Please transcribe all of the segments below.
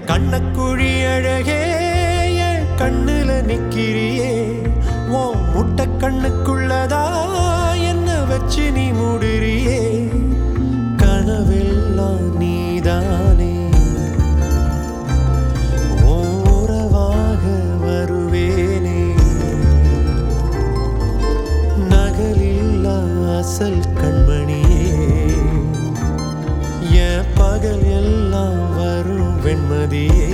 கண்ணக்குழி அழகே என் கண்ணுல நிக்கிறியே ஓ முட்டை கண்ணுக்குள்ளதா என்ன வச்சு நீ மூடுறியே கனவெல்லாம் நீதானே ஓரவாக வருவேனே நகலில்லா அசல் கண்மணியே என் பகல் எல்லாம் வரும் வெண்மதியே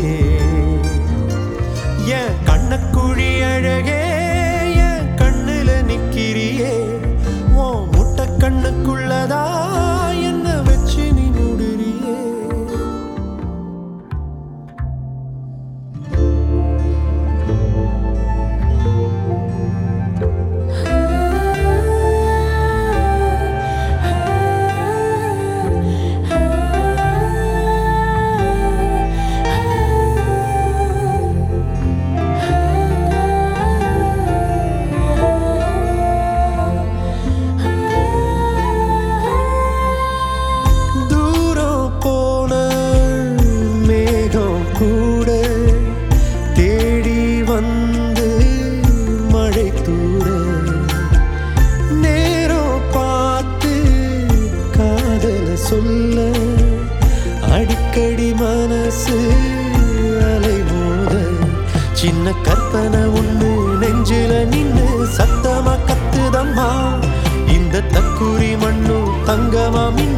என் கண்ணக்குழி அழகே என் கண்ணுல நிக்கிறியே ஓ முட்டை கண்ணுக்குள்ளதா என்ன வச்சு நீ மூடுறியே தூரம் போன மேகம் கூட தேடி வந்து மழை தூர நேரம் பார்த்து காதல சொல்ல அடிக்கடி மனசு அலைமோத சின்ன கற்பனை ஒண்ணு நெஞ்சில நின்னு சத்தமா கத்துதம்மா இந்த தக்குரி மண்ணும் தங்கமா மின்னுதம்மா